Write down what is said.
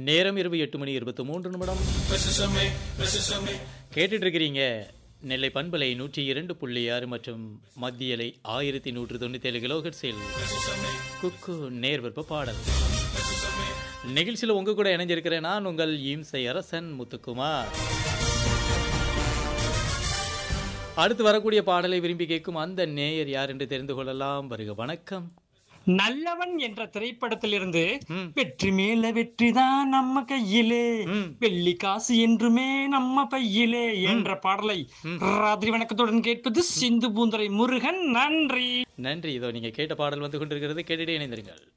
நேரம் இரவு எட்டு மணி இருபத்தி மூன்று நிமிடம் கேட்டுட்டு இருக்கிறீங்க நெல்லை பண்பலை நூற்றி இரண்டு புள்ளி ஆறு மற்றும் மத்தியலை ஆயிரத்தி நூற்று தொண்ணூத்தி ஏழு கிலோஹெட்ஸில் குக்கு நேர்விற்ப பாடல் நிகழ்ச்சியில் உங்க கூட இணைஞ்சிருக்கிறேன் நான் உங்கள் இம்சை அரசன் முத்துக்குமார் அடுத்து வரக்கூடிய பாடலை விரும்பி கேட்கும் அந்த நேயர் யார் என்று தெரிந்து கொள்ளலாம் வருக வணக்கம் நல்லவன் என்ற திரைப்படத்திலிருந்து ம். வெற்றி மேல வெற்றிதான் நம்ம கையிலே ம். வெள்ளி காசு என்றுமே நம்ம பையிலே என்ற பாடலை ராத்திரி வணக்கத்துடன் கேட்பது சிந்து பூந்தரை முருகன் நன்றி நன்றி இதோ நீங்க கேட்ட பாடல் வந்து கொண்டிருக்கிறது கேட்டுட்டே இணைந்திருங்கள்